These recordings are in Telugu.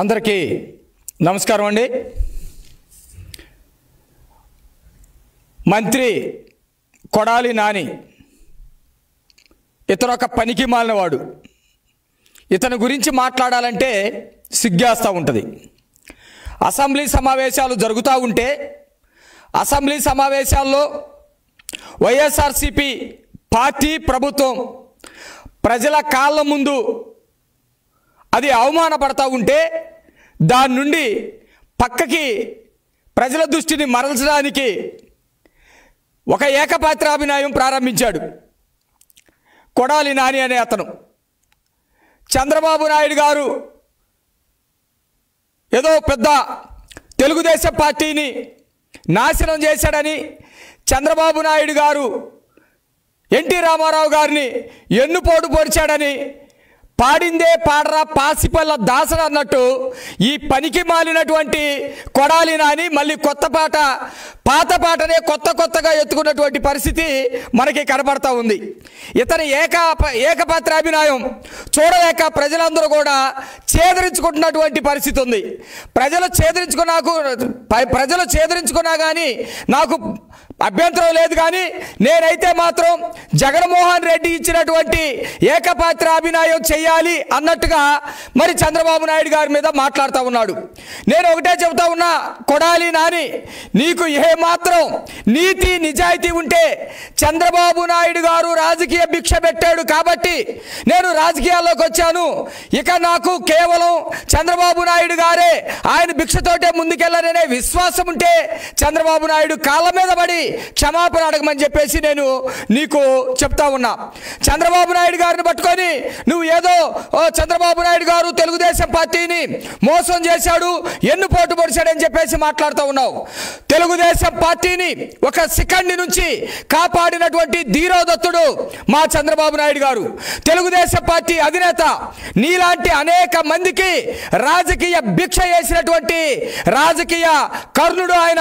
అందరికీ నమస్కారం అండి మంత్రి కొడాలి నాని ఇతను ఒక పనికి మాలినవాడు ఇతని గురించి మాట్లాడాలంటే సిగ్గేస్తూ ఉంటుంది అసెంబ్లీ సమావేశాలు జరుగుతూ ఉంటే అసెంబ్లీ సమావేశాల్లో వైఎస్ఆర్సిపి పార్టీ ప్రభుత్వం ప్రజల కాళ్ళ ముందు అది అవమానపడతా ఉంటే దాని నుండి పక్కకి ప్రజల దృష్టిని మరల్చడానికి ఒక ఏకపాత్రాభినయం ప్రారంభించాడు కొడాలి నాని అనే అతను చంద్రబాబు నాయుడు గారు ఏదో పెద్ద తెలుగుదేశం పార్టీని నాశనం చేశాడని చంద్రబాబు నాయుడు గారు ఎన్టీ రామారావు గారిని ఎన్నుపోటు పొడిచాడని పాడిందే పాడరా పాసిపల్ల దాసన అన్నట్టు ఈ పనికి మాలినటువంటి కొడాలి నాని మళ్ళీ కొత్త పాట పాత పాటనే కొత్త కొత్తగా ఎత్తుకున్నటువంటి పరిస్థితి మనకి కనబడతా ఉంది ఇతని ఏక ఏకపాత్రాభినయం చూడలేక ప్రజలందరూ కూడా చేదరించుకుంటున్నటువంటి పరిస్థితి ఉంది ప్రజలు చేదరించుకున్నాకు ప- ప్రజలు చేదరించుకున్నా కానీ నాకు అభ్యంతరం లేదు కానీ నేనైతే మాత్రం జగన్మోహన్ రెడ్డి ఇచ్చినటువంటి ఏకపాత్ర అభినయం చేయాలి అన్నట్టుగా మరి చంద్రబాబు నాయుడు గారి మీద మాట్లాడుతూ ఉన్నాడు నేను ఒకటే చెబుతా ఉన్నా కొడాలి నాని నీకు ఏ మాత్రం నీతి నిజాయితీ ఉంటే చంద్రబాబు నాయుడు గారు రాజకీయ భిక్ష పెట్టాడు కాబట్టి నేను రాజకీయాల్లోకి వచ్చాను ఇక నాకు కేవలం చంద్రబాబు నాయుడు గారే ఆయన భిక్షతోటే ముందుకెళ్ళాలనే విశ్వాసం ఉంటే చంద్రబాబు నాయుడు కాళ్ళ మీద పడి క్షమాపణ అడగమని చెప్పేసి నేను నీకు చెప్తా ఉన్నా చంద్రబాబు నాయుడు గారిని పట్టుకొని నువ్వు ఏదో "ఓ, చంద్రబాబు నాయుడు గారు తెలుగుదేశం పార్టీని మోసం చేశాడు ఎన్ను పోటు పొడిచాడని చెప్పేసి మాట్లాడుతూ ఉన్నావు తెలుగుదేశం పార్టీని ఒక శిఖండి నుంచి కాపాడినటువంటి ధీరోదత్తుడు మా చంద్రబాబు నాయుడు గారు తెలుగుదేశం పార్టీ అధినేత నీలాంటి అనేక మందికి రాజకీయ భిక్ష చేసినటువంటి రాజకీయ కర్ణుడు ఆయన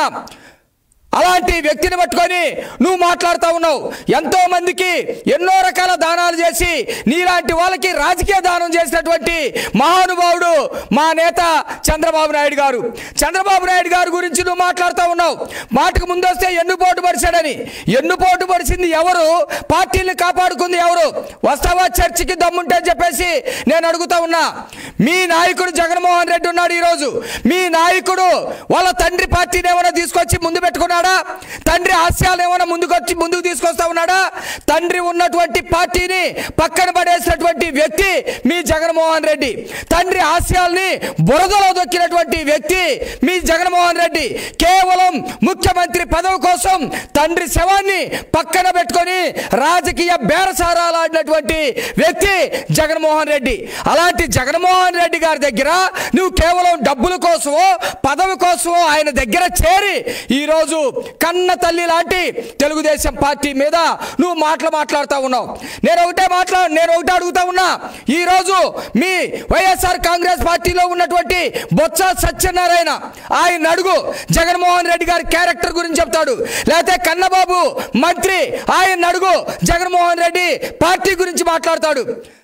అలాంటి వ్యక్తిని పట్టుకొని నువ్వు మాట్లాడుతూ ఉన్నావు ఎంతో మందికి ఎన్నో రకాల దానాలు చేసి నీలాంటి వాళ్ళకి రాజకీయ దానం చేసినటువంటి మహానుభావుడు మా నేత చంద్రబాబు నాయుడు గారు చంద్రబాబు నాయుడు గారి గురించి నువ్వు మాట్లాడుతూ ఉన్నావు మాటకు ముందొస్తే ఎన్నుపోటు పడిచాడని ఎన్నుపోటు పడిచింది ఎవరు పార్టీని కాపాడుకుంది ఎవరు వస్తావా చర్చికి దమ్ముంటే అని చెప్పేసి నేను అడుగుతా ఉన్నా మీ నాయకుడు జగన్మోహన్ రెడ్డి ఉన్నాడు ఈరోజు మీ నాయకుడు వాళ్ళ తండ్రి పార్టీని ఏమైనా తీసుకొచ్చి ముందు పెట్టుకున్నాడా తండ్రి ఆశయాలు ఏమైనా ముందుకొచ్చి ముందుకు తీసుకొస్తా ఉన్నాడా తండ్రి ఉన్నటువంటి పార్టీని పక్కన పడేసినటువంటి వ్యక్తి మీ జగన్మోహన్ రెడ్డి తండ్రి ఆశయాల్ని బురదలో దొక్కినటువంటి వ్యక్తి మీ జగన్మోహన్ రెడ్డి కేవలం ముఖ్యమంత్రి పదవి కోసం తండ్రి శవాన్ని పక్కన పెట్టుకొని రాజకీయ బేరసారాలాడినటువంటి వ్యక్తి జగన్మోహన్ రెడ్డి అలాంటి జగన్మోహన్ రెడ్డి గారి దగ్గర నువ్వు కేవలం డబ్బుల కోసమో పదవి కోసమో ఆయన దగ్గర చేరి ఈరోజు కన్న తల్లి లాంటి తెలుగుదేశం పార్టీ మీద నువ్వు మాటలు మాట్లాడుతూ ఉన్నావు నేను ఒకటే మాట్లా నేను ఒకటే అడుగుతా ఉన్నా ఈరోజు మీ వైఎస్ఆర్ కాంగ్రెస్ పార్టీలో ఉన్నటువంటి బొత్స సత్యనారాయణ ఆయన అడుగు జగన్మోహన్ రెడ్డి గారి క్యారెక్టర్ గురించి చెప్తాడు లేకపోతే కన్నబాబు మంత్రి ఆయన అడుగు జగన్మోహన్ రెడ్డి పార్టీ గురించి మాట్లాడతాడు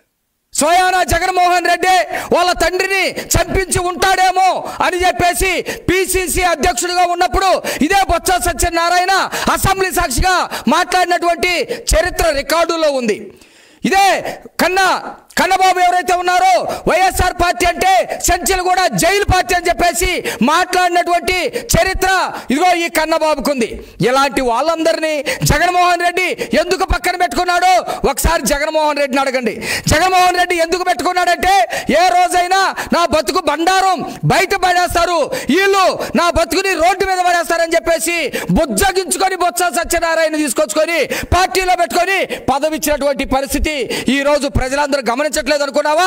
స్వయాన జగన్మోహన్ రెడ్డి వాళ్ళ తండ్రిని చంపించి ఉంటాడేమో అని చెప్పేసి పిసిసి అధ్యక్షుడిగా ఉన్నప్పుడు ఇదే బొత్స సత్యనారాయణ అసెంబ్లీ సాక్షిగా మాట్లాడినటువంటి చరిత్ర రికార్డులో ఉంది ఇదే కన్నా కన్నబాబు ఎవరైతే ఉన్నారో వైఎస్ఆర్ పార్టీ అంటే సంచలు కూడా జైలు పార్టీ అని చెప్పేసి మాట్లాడినటువంటి చరిత్ర ఇదిగో ఈ కన్నబాబుకుంది ఇలాంటి వాళ్ళందరినీ జగన్మోహన్ రెడ్డి ఎందుకు పక్కన పెట్టుకున్నాడో ఒకసారి జగన్మోహన్ రెడ్డిని అడగండి జగన్మోహన్ రెడ్డి ఎందుకు పెట్టుకున్నాడంటే ఏ రోజైనా నా బతుకు బండారం బయట పడేస్తారు వీళ్ళు నా బతుకుని రోడ్డు మీద పడేస్తారని చెప్పేసి బుజ్జగించుకొని బొత్స సత్యనారాయణ తీసుకొచ్చుకొని పార్టీలో పెట్టుకొని పదవి ఇచ్చినటువంటి పరిస్థితి ఈ రోజు ప్రజలందరూ గమనించట్లేదు అనుకున్నావా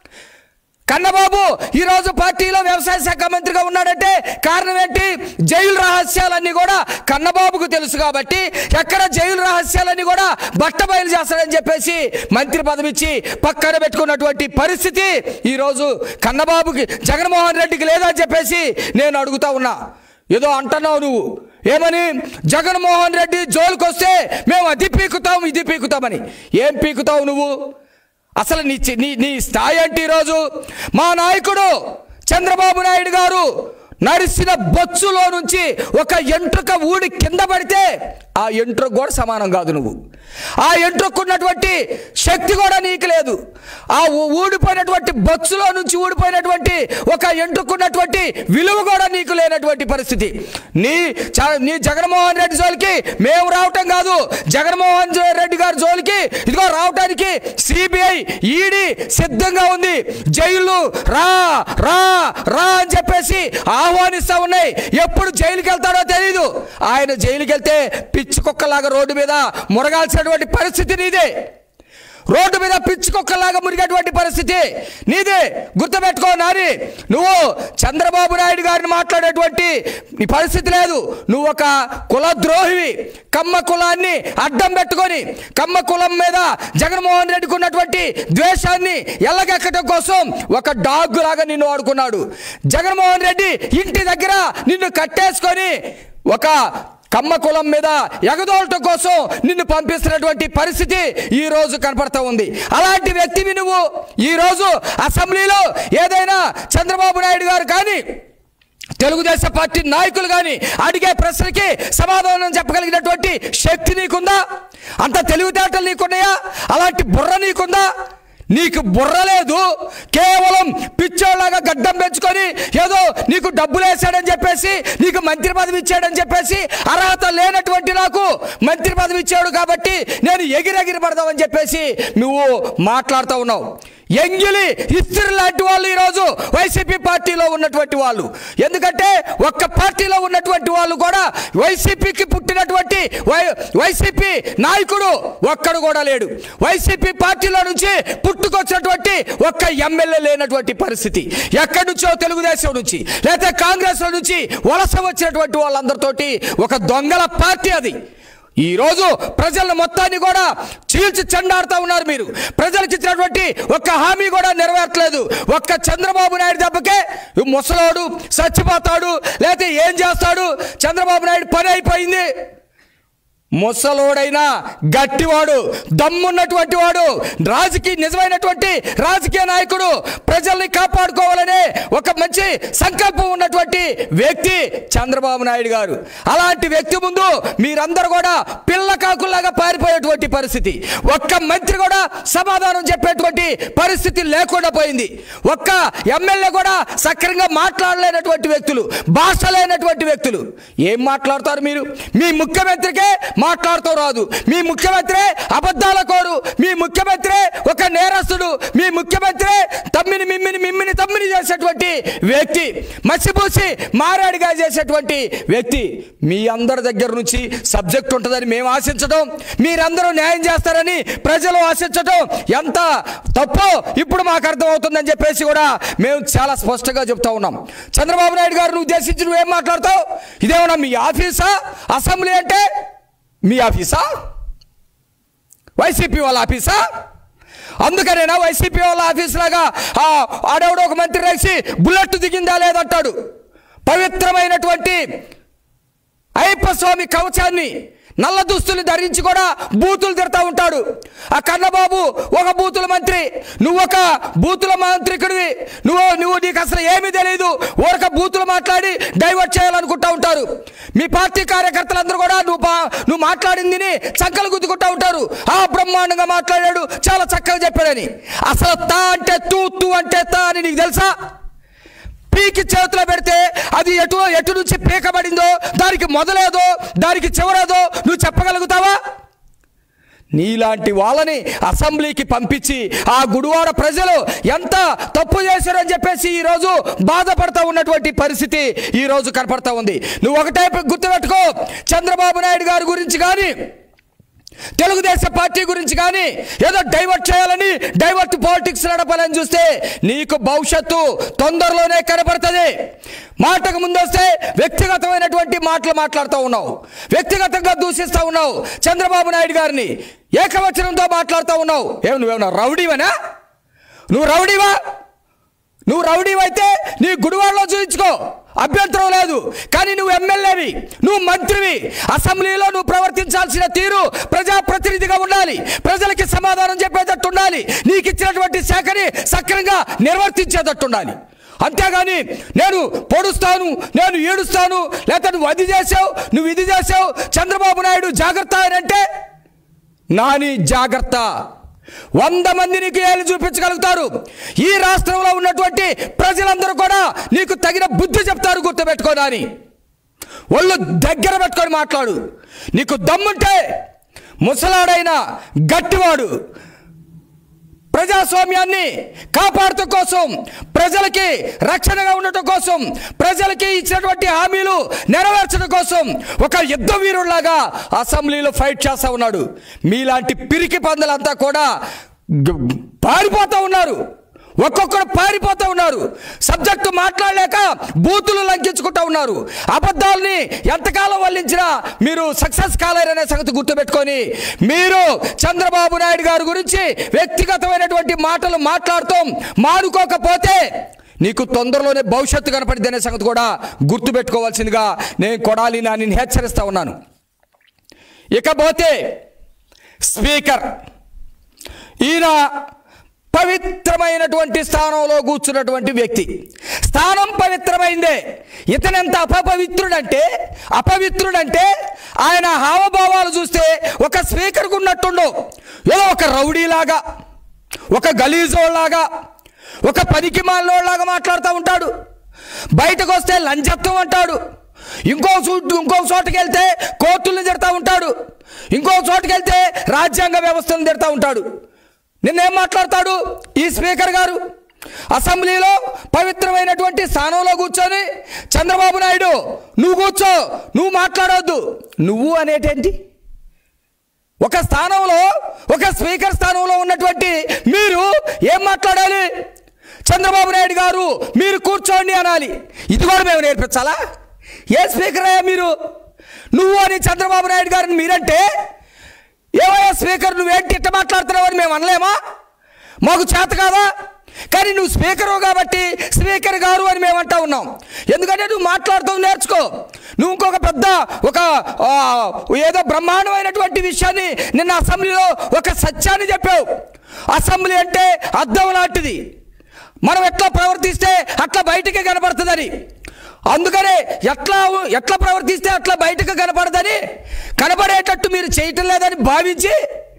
కన్నబాబు ఈరోజు పార్టీలో వ్యవసాయ శాఖ మంత్రిగా ఉన్నాడంటే కారణం ఏంటి జైలు రహస్యాలన్నీ కూడా కన్నబాబుకు తెలుసు కాబట్టి ఎక్కడ జైలు రహస్యాలన్నీ కూడా బట్ట బయలు చేస్తాడని చెప్పేసి మంత్రి పదవి ఇచ్చి పక్కన పెట్టుకున్నటువంటి పరిస్థితి ఈరోజు కన్నబాబుకి జగన్మోహన్ రెడ్డికి లేదని చెప్పేసి నేను అడుగుతా ఉన్నా ఏదో అంటున్నావు నువ్వు ఏమని జగన్మోహన్ రెడ్డి జోలికి వస్తే మేము అది పీకుతాం ఇది పీకుతామని ఏం పీకుతావు నువ్వు అసలు నీ చి- నీ నీ స్థాయి అంటే ఈరోజు మా నాయకుడు చంద్రబాబు నాయుడు గారు నరిసిన బొచ్చులో నుంచి ఒక ఎంట్రుక ఊడి కింద పడితే ఆ ఎంట్రుక కూడా సమానం కాదు నువ్వు ఆ ఎంట్రుకున్నటువంటి శక్తి కూడా నీకు లేదు ఆ ఊ- ఊడిపోయినటువంటి బొచ్చులో నుంచి ఊడిపోయినటువంటి ఒక ఎంట్రుకున్నటువంటి విలువ కూడా నీకు లేనటువంటి పరిస్థితి నీ చ- నీ జగన్మోహన్ రెడ్డి జోలికి మేము రావటం కాదు జగన్మోహన్ రెడ్డి గారి జోలికి ఇదిగో రావటానికి సిబిఐ ఈడీ సిద్ధంగా ఉంది జైలు రా రా రా అని చెప్పేసి ఆహ్వానిస్తా ఉన్నాయి ఎప్పుడు జైలుకి వెళ్తాడో తెలియదు ఆయన జైలుకి వెళ్తే పిచ్చి కుక్కలాగా రోడ్డు మీద మురగాల్సినటువంటి పరిస్థితి నీదే రోడ్డు మీద పిచ్చి కుక్కలాగా మురిగేటువంటి పరిస్థితి నీదే గుర్తుపెట్టుకో నాని నువ్వు చంద్రబాబు నాయుడు గారిని మాట్లాడేటువంటి నీ పరిస్థితి లేదు నువ్వు ఒక కులద్రోహివి కమ్మ కులాన్ని అడ్డం పెట్టుకొని కమ్మ కులం మీద జగన్మోహన్ రెడ్డికి ఉన్నటువంటి ద్వేషాన్ని ఎల్లగెక్కడం కోసం ఒక డాగ్ లాగా నిన్ను వాడుకున్నాడు జగన్మోహన్ రెడ్డి ఇంటి దగ్గర నిన్ను కట్టేసుకొని ఒక కమ్మ కులం మీద ఎగదోలటం కోసం నిన్ను పంపిస్తున్నటువంటి పరిస్థితి ఈ రోజు కనపడతా ఉంది అలాంటి వ్యక్తివి నువ్వు ఈ రోజు అసెంబ్లీలో ఏదైనా చంద్రబాబు నాయుడు గారు కానీ తెలుగుదేశం పార్టీ నాయకులు కానీ అడిగే ప్రశ్నకి సమాధానం చెప్పగలిగినటువంటి శక్తి నీకుందా అంత తెలివితేటలు నీకున్నాయా అలాంటి బుర్ర నీకుందా నీకు బుర్ర లేదు కేవలం పిచ్చోళ్ళగా గడ్డం పెంచుకొని ఏదో నీకు డబ్బులు వేసాడని చెప్పేసి నీకు మంత్రి పదవి ఇచ్చాడని చెప్పేసి అర్హత లేనటువంటి నాకు మంత్రి పదవి ఇచ్చాడు కాబట్టి నేను ఎగిరెగిరి పడదామని చెప్పేసి నువ్వు మాట్లాడుతూ ఉన్నావు ఎంగిలి ఇస్త్రీ లాంటి వాళ్ళు ఈరోజు వైసీపీ పార్టీలో ఉన్నటువంటి వాళ్ళు ఎందుకంటే ఒక్క పార్టీలో ఉన్నటువంటి వాళ్ళు కూడా వైసీపీకి పుట్టినటువంటి వై వైసీపీ నాయకుడు ఒక్కడు కూడా లేడు వైసీపీ పార్టీలో నుంచి పుట్టుకొచ్చినటువంటి ఒక్క ఎమ్మెల్యే లేనటువంటి పరిస్థితి ఎక్కడి నుంచో తెలుగుదేశం నుంచి లేదా కాంగ్రెస్ నుంచి వలస వచ్చినటువంటి వాళ్ళందరితోటి ఒక దొంగల పార్టీ అది ఈ రోజు ప్రజలను మొత్తాన్ని కూడా చీల్చి చెండాడుతూ ఉన్నారు మీరు ప్రజలకు ఇచ్చినటువంటి ఒక్క హామీ కూడా నెరవేర్చలేదు ఒక్క చంద్రబాబు నాయుడు దెబ్బకే ఈ ముసలోడు చచ్చిపోతాడు లేకపోతే ఏం చేస్తాడు చంద్రబాబు నాయుడు పని అయిపోయింది ముసలోడైనా గట్టివాడు దమ్మున్నటువంటి వాడు రాజకీయ నిజమైనటువంటి రాజకీయ నాయకుడు ప్రజల్ని కాపాడుకోవాలనే ఒక మంచి సంకల్పం ఉన్నటువంటి వ్యక్తి చంద్రబాబు నాయుడు గారు అలాంటి వ్యక్తి ముందు మీరందరూ కూడా పిల్ల కాకుల్లాగా పారిపోయేటువంటి పరిస్థితి ఒక్క మంత్రి కూడా సమాధానం చెప్పేటువంటి పరిస్థితి లేకుండా పోయింది ఒక్క ఎమ్మెల్యే కూడా సక్రంగా మాట్లాడలేనటువంటి వ్యక్తులు భాష లేనటువంటి వ్యక్తులు ఏం మాట్లాడతారు మీరు మీ ముఖ్యమంత్రికే మాట్లాడుతూ రాదు మీ ముఖ్యమంత్రి అబద్ధాల కోరు మీ ముఖ్యమంత్రి ఒక నేరస్తుడు మీ ముఖ్యమంత్రి తమ్మిని మిమ్మిని మిమ్మిని తమ్మిని చేసేటువంటి వ్యక్తి మసిపూసి మారాడిగా చేసేటువంటి వ్యక్తి మీ అందరి దగ్గర నుంచి సబ్జెక్ట్ ఉంటుందని మేము ఆశించడం మీరందరూ న్యాయం చేస్తారని ప్రజలు ఆశించడం ఎంత తప్పో ఇప్పుడు మాకు అర్థమవుతుందని చెప్పేసి కూడా మేము చాలా స్పష్టంగా చెప్తా ఉన్నాం చంద్రబాబు నాయుడు గారిని ఉద్దేశించి నువ్వేం మాట్లాడతావు ఇదేమన్నా మీ ఆఫీసా అసెంబ్లీ అంటే మీ ఆఫీసా వైసీపీ వాళ్ళ ఆఫీసా అందుకనేనా వైసీపీ వాళ్ళ ఆఫీస్ లాగా ఆ ఆడెవడో ఒక మంత్రి రాసి బుల్లెట్ దిగిందా లేదంటాడు పవిత్రమైనటువంటి అయ్యప్ప స్వామి కవచాన్ని నల్ల దుస్తులు ధరించి కూడా బూతులు తిడతా ఉంటాడు ఆ కన్నబాబు ఒక బూతుల మంత్రి నువ్వు ఒక బూతుల మంత్రికుడివి నువ్వు నువ్వు నీకు అసలు ఏమీ తెలియదు ఊరక బూతులు మాట్లాడి డైవర్ట్ చేయాలనుకుంటా ఉంటారు మీ పార్టీ కార్యకర్తలందరూ కూడా నువ్వు పా- నువ్వు మాట్లాడింది చక్కలు గుద్దుకుంటా ఉంటారు ఆ బ్రహ్మాండంగా మాట్లాడాడు చాలా చక్కగా చెప్పాడని అసలు తా అంటే తూ తూ అంటే తా అని నీకు తెలుసా పీకి చేతిలో పెడితే అది ఎటు ఎటు నుంచి పీకబడిందో దానికి మొదలేదో దానికి చివరేదో నువ్వు చెప్పగలుగుతావా నీలాంటి వాళ్ళని అసెంబ్లీకి పంపించి ఆ గుడివాడ ప్రజలు ఎంత తప్పు చేశారని చెప్పేసి ఈరోజు బాధపడతా ఉన్నటువంటి పరిస్థితి ఈరోజు కనపడతా ఉంది నువ్వు ఒకటే గుర్తుపెట్టుకో చంద్రబాబు నాయుడు గారి గురించి కానీ తెలుగుదేశం పార్టీ గురించి కానీ ఏదో డైవర్ట్ చేయాలని డైవర్ట్ పాలిటిక్స్ నడపాలని చూస్తే నీకు భవిష్యత్తు తొందరలోనే కనబడుతుంది మాటకు ముందు వస్తే వ్యక్తిగతమైనటువంటి మాటలు మాట్లాడుతూ ఉన్నావు వ్యక్తిగతంగా దూషిస్తూ ఉన్నావు చంద్రబాబు నాయుడు గారిని ఏకవచనంతో మాట్లాడుతూ ఉన్నావు ఏమి నువ్వేమన్నా రౌడీవనా నువ్వు రౌడీవా నువ్వు రౌడీవైతే నీ గుడివాడలో చూపించుకో అభ్యంతరం లేదు కానీ నువ్వు ఎమ్మెల్యేవి నువ్వు మంత్రివి అసెంబ్లీలో నువ్వు ప్రవర్తించాల్సిన తీరు ప్రజాప్రతినిధిగా ఉండాలి ప్రజలకి సమాధానం చెప్పేటట్టు ఉండాలి నీకు ఇచ్చినటువంటి శాఖని సక్రంగా నిర్వర్తించేటట్టు ఉండాలి అంతేగాని నేను పొడుస్తాను నేను ఏడుస్తాను లేకపోతే నువ్వు అది చేసావు నువ్వు ఇది చేసావు చంద్రబాబు నాయుడు జాగ్రత్త అని అంటే నాని జాగ్రత్త వంద మంది నీకు ఏళ్ళు చూపించగలుగుతారు ఈ రాష్ట్రంలో ఉన్నటువంటి ప్రజలందరూ కూడా నీకు తగిన బుద్ధి చెప్తారు గుర్తుపెట్టుకో నాని ఒళ్ళు దగ్గర పెట్టుకొని మాట్లాడు నీకు దమ్ముంటే ముసలాడైన గట్టివాడు ప్రజాస్వామ్యాన్ని కాపాడటం కోసం ప్రజలకి రక్షణగా ఉండటం కోసం ప్రజలకి ఇచ్చినటువంటి హామీలు నెరవేర్చడం కోసం ఒక యుద్ధ వీరుడిలాగా అసెంబ్లీలో ఫైట్ చేస్తా ఉన్నాడు మీలాంటి పిరికి పందులంతా కూడా గ- పారిపోతా ఉన్నారు ఒక్కొక్కరు పారిపోతూ ఉన్నారు సబ్జెక్టు మాట్లాడలేక బూతులు లంకించుకుంటూ ఉన్నారు అబద్ధాలని ఎంతకాలం వల్లించినా మీరు సక్సెస్ కాలేరనే సంగతి గుర్తుపెట్టుకొని మీరు చంద్రబాబు నాయుడు గారి గురించి వ్యక్తిగతమైనటువంటి మాటలు మాట్లాడుతాం మానుకోకపోతే నీకు తొందరలోనే భవిష్యత్తు కనపడింది అనే సంగతి కూడా గుర్తుపెట్టుకోవాల్సిందిగా నేను కొడాలి నాని హెచ్చరిస్తా ఉన్నాను ఇకపోతే స్పీకర్ ఈయన పవిత్రమైనటువంటి స్థానంలో కూర్చున్నటువంటి వ్యక్తి స్థానం పవిత్రమైందే ఇతనెంత అపపవిత్రుడంటే అపవిత్రుడంటే ఆయన హావభావాలు చూస్తే ఒక స్పీకర్కు ఉన్నట్టుండవు ఏదో ఒక రౌడీలాగా ఒక గలీజోళ్ళలాగా ఒక పనికి మాలినోళ్ళలాగా మాట్లాడుతూ ఉంటాడు బయటకు వస్తే లంచత్వం అంటాడు ఇంకో చోటు ఇంకో చోటుకి వెళ్తే కోర్టులను తిడతా ఉంటాడు ఇంకో చోటుకి వెళ్తే రాజ్యాంగ వ్యవస్థను తిడతా ఉంటాడు నిన్నేం మాట్లాడతాడు ఈ స్పీకర్ గారు అసెంబ్లీలో పవిత్రమైనటువంటి స్థానంలో కూర్చొని చంద్రబాబు నాయుడు నువ్వు కూర్చో నువ్వు మాట్లాడవద్దు నువ్వు అనేటేంటి ఒక స్థానంలో ఒక స్పీకర్ స్థానంలో ఉన్నటువంటి మీరు ఏం మాట్లాడాలి చంద్రబాబు నాయుడు గారు మీరు కూర్చోండి అనాలి ఇది కూడా మేము నేర్పించాలా ఏ స్పీకర్ అయ్యా మీరు నువ్వు అని చంద్రబాబు నాయుడు గారిని మీరంటే ఏవయ్యా స్పీకర్ నువ్వేంటి ఇట్ట మాట్లాడుతున్నావు అని మేము అనలేమా మాకు చేత కాదా కానీ నువ్వు స్పీకరు కాబట్టి స్పీకర్ గారు అని మేము అంటా ఉన్నాం ఎందుకంటే నువ్వు మాట్లాడుతావు నేర్చుకో నువ్వు ఇంకొక పెద్ద ఒక ఆ, ఏదో బ్రహ్మాండమైనటువంటి విషయాన్ని నిన్న అసెంబ్లీలో ఒక సత్యాన్ని చెప్పావు అసెంబ్లీ అంటే అద్దం లాంటిది మనం ఎట్లా ప్రవర్తిస్తే అట్లా బయటికి కనపడుతుందని అందుకనే ఎట్లా ఎట్లా ప్రవర్తిస్తే అట్లా బయటకు కనపడదని కనపడేటట్టు మీరు చేయటం లేదని భావించి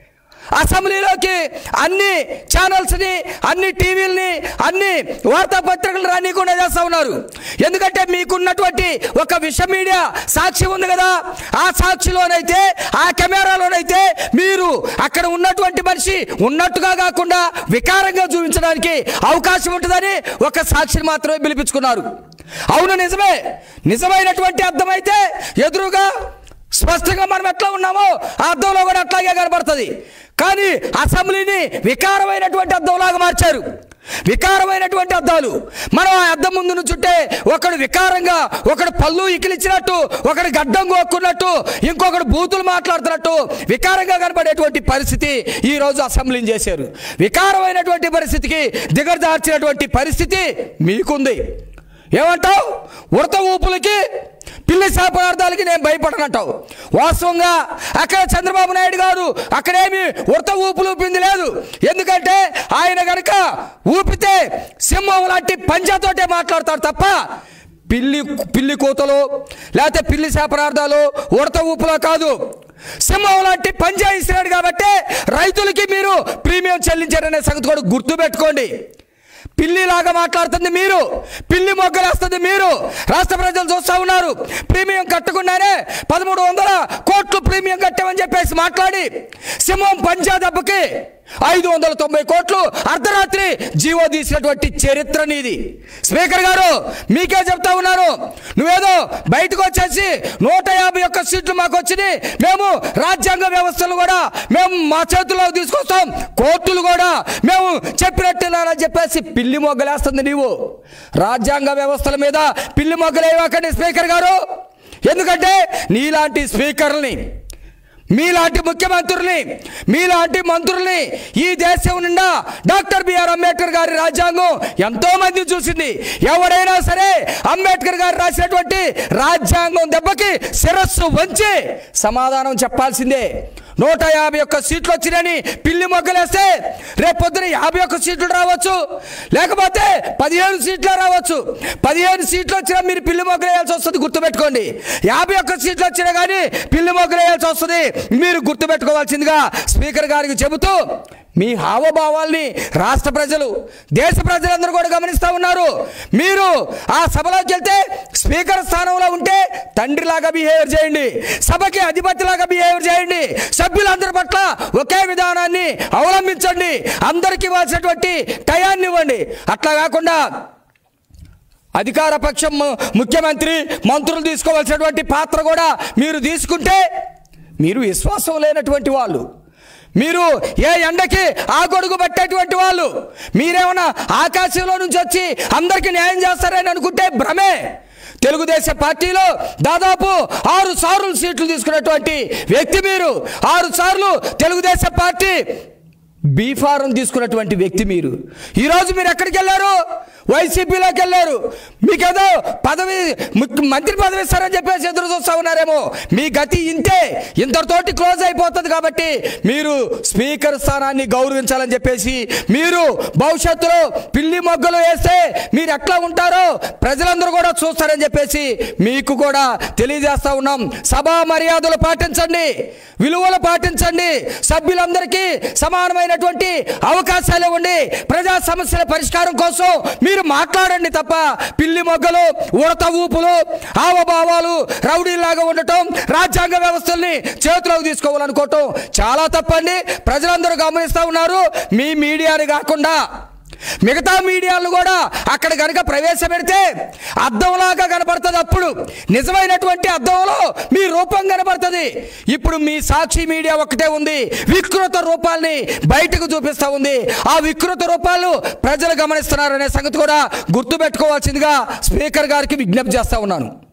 అసెంబ్లీలోకి అన్ని ఛానల్స్ని అన్ని టీవీలని అన్ని వార్తాపత్రికలు రానికుండా చేస్తూ ఉన్నారు ఎందుకంటే మీకున్నటువంటి ఒక విష మీడియా సాక్షి ఉంది కదా ఆ సాక్షిలోనైతే ఆ కెమెరాలోనైతే మీరు అక్కడ ఉన్నటువంటి మనిషి ఉన్నట్టుగా కాకుండా వికారంగా చూపించడానికి అవకాశం ఉంటుందని ఒక సాక్షిని మాత్రమే పిలిపించుకున్నారు అవును నిజమే నిజమైనటువంటి అర్థమైతే ఎదురుగా స్పష్టంగా మనం ఎట్లా ఉన్నామో ఆ అర్థంలో కూడా అట్లాగే కనబడుతుంది కానీ అసెంబ్లీని వికారమైనటువంటి అర్థంలాగా మార్చారు వికారమైనటువంటి అద్దాలు మనం ఆ అద్దం ముందు నుంచుంటే ఒకడు వికారంగా ఒకడు పళ్ళు ఇకిలిచ్చినట్టు ఒకడు గడ్డం కోక్కున్నట్టు ఇంకొకడు బూతులు మాట్లాడుతున్నట్టు వికారంగా కనబడేటువంటి పరిస్థితి ఈ రోజు అసెంబ్లీని చేశారు వికారమైనటువంటి పరిస్థితికి దిగజార్చినటువంటి పరిస్థితి మీకుంది ఏమంటావు ఉడత ఊపులకి పిల్లి శాపనార్థాలకి నేను భయపడనంటావు వాస్తవంగా అక్కడ చంద్రబాబు నాయుడు గారు అక్కడేమి ఉడత ఊపులు ఊపింది లేదు ఎందుకంటే ఆయన గనక ఊపితే సింహం లాంటి పంజాతోటే మాట్లాడతాడు తప్ప పిల్లి పిల్లి కూతలు లేకపోతే పిల్లి శాపనార్థాలు ఉడత ఊపులో కాదు సింహం లాంటి పంజా ఇస్తున్నాడు కాబట్టి రైతులకి మీరు ప్రీమియం చెల్లించారనే సంగతి కూడా గుర్తుపెట్టుకోండి పిల్లిలాగా మాట్లాడుతుంది మీరు పిల్లి మొగ్గలేస్తుంది మీరు రాష్ట్ర ప్రజలు చూస్తూ ఉన్నారు ప్రీమియం కట్టకుండానే పదమూడు వందల కోట్లు ప్రీమియం కట్టామని చెప్పేసి మాట్లాడి సింహం పంజా దెబ్బకి ఐదు వందల తొంభై కోట్లు అర్ధరాత్రి జీవో తీసినటువంటి చరిత్ర నీది స్పీకర్ గారు మీకే చెప్తా ఉన్నాను నువ్వేదో బయటకు వచ్చేసి నూట యాభై ఒక్క సీట్లు మాకు వచ్చినాయి మేము రాజ్యాంగ వ్యవస్థలు కూడా మేము మా చేతుల్లో తీసుకొస్తాం కోర్టులు కూడా మేము చెప్పినట్టున్నారని చెప్పేసి పిల్లి మొగ్గలేస్తుంది నీవు రాజ్యాంగ వ్యవస్థల మీద పిల్లి మొగ్గలేవాకండి స్పీకర్ గారు ఎందుకంటే నీలాంటి స్పీకర్ని మీలాంటి ముఖ్యమంత్రుల్ని మీలాంటి మంత్రుల్ని ఈ దేశం నిండా డాక్టర్ బిఆర్ అంబేద్కర్ గారి రాజ్యాంగం ఎంతో మంది చూసింది ఎవడైనా సరే అంబేద్కర్ గారు రాసినటువంటి రాజ్యాంగం దెబ్బకి శిరస్సు వంచి సమాధానం చెప్పాల్సిందే నూట యాభై ఒక్క సీట్లు వచ్చినాయని పిల్లి మొగ్గలేస్తే రేపు పొద్దున యాభై ఒక్క సీట్లు రావచ్చు లేకపోతే పదిహేను సీట్లు రావచ్చు పదిహేను సీట్లు వచ్చినా మీరు పిల్లి మొగ్గలు వేయాల్సి వస్తుంది గుర్తుపెట్టుకోండి యాభై ఒక్క సీట్లు వచ్చినా కానీ పిల్లి మొగ్గలు వేయాల్సి వస్తుంది మీరు గుర్తుపెట్టుకోవాల్సిందిగా స్పీకర్ గారికి చెబుతూ మీ హావభావాల్ని రాష్ట్ర ప్రజలు దేశ ప్రజలందరూ కూడా గమనిస్తూ ఉన్నారు మీరు ఆ సభలోకి వెళ్తే స్పీకర్ స్థానంలో ఉంటే తండ్రిలాగా బిహేవియర్ చేయండి సభకి అధిపతిలాగా బిహేవియర్ చేయండి సభ్యులందరి పట్ల ఒకే విధానాన్ని అవలంబించండి అందరికి ఇవ్వాల్సినటువంటి టయాన్ని ఇవ్వండి అట్లా కాకుండా అధికార పక్షం ము- ముఖ్యమంత్రి మంత్రులు తీసుకోవాల్సినటువంటి పాత్ర కూడా మీరు తీసుకుంటే మీరు విశ్వాసం లేనటువంటి వాళ్ళు మీరు ఏ ఎండకి ఆ గొడుగు పట్టేటువంటి వాళ్ళు మీరేమన్నా ఆకాశంలో నుంచి వచ్చి అందరికీ న్యాయం చేస్తారని అనుకుంటే భ్రమే తెలుగుదేశం పార్టీలో దాదాపు ఆరు సార్లు సీట్లు తీసుకున్నటువంటి వ్యక్తి మీరు ఆరు సార్లు తెలుగుదేశం పార్టీ బీ ఫారం తీసుకున్నటువంటి వ్యక్తి మీరు ఈరోజు మీరు ఎక్కడికి వెళ్ళారు వైసీపీలోకి వెళ్ళారు మీకేదో పదవి ముఖ్య- మంత్రి పదవి ఇస్తారని చెప్పేసి ఎదురు చూస్తా ఉన్నారేమో మీ గతి ఇంతే ఇంతటితోటి క్లోజ్ అయిపోతుంది కాబట్టి మీరు స్పీకర్ స్థానాన్ని గౌరవించాలని చెప్పేసి మీరు భవిష్యత్తులో పిల్లి మొగ్గలు వేస్తే మీరు ఎట్లా ఉంటారో ప్రజలందరూ కూడా చూస్తారని చెప్పేసి మీకు కూడా తెలియజేస్తా ఉన్నాం సభా మర్యాదలు పాటించండి విలువలు పాటించండి సభ్యులందరికీ సమానమైనటువంటి అవకాశాలు ఇవ్వండి ప్రజా సమస్యల పరిష్కారం కోసం మీరు మాట్లాడండి తప్ప పిల్లి మొగ్గలు ఉడత ఊపులు హావభావాలు రౌడీలాగా ఉండటం రాజ్యాంగ వ్యవస్థల్ని చేతిలోకి తీసుకోవాలనుకోవటం చాలా తప్పండి ప్రజలందరూ గమనిస్తూ ఉన్నారు మీ మీడియాని కాకుండా మిగతా మీడియాలను కూడా అక్కడ కనుక ప్రవేశపెడితే అద్దంలాగా కనపడుతుంది అప్పుడు నిజమైనటువంటి అద్దంలో మీ రూపం కనపడుతుంది ఇప్పుడు మీ సాక్షి మీడియా ఒక్కటే ఉంది వికృత రూపాల్ని బయటకు చూపిస్తూ ఉంది ఆ వికృత రూపాలు ప్రజలు గమనిస్తున్నారనే సంగతి కూడా గుర్తుపెట్టుకోవాల్సిందిగా స్పీకర్ గారికి విజ్ఞప్తి చేస్తా ఉన్నాను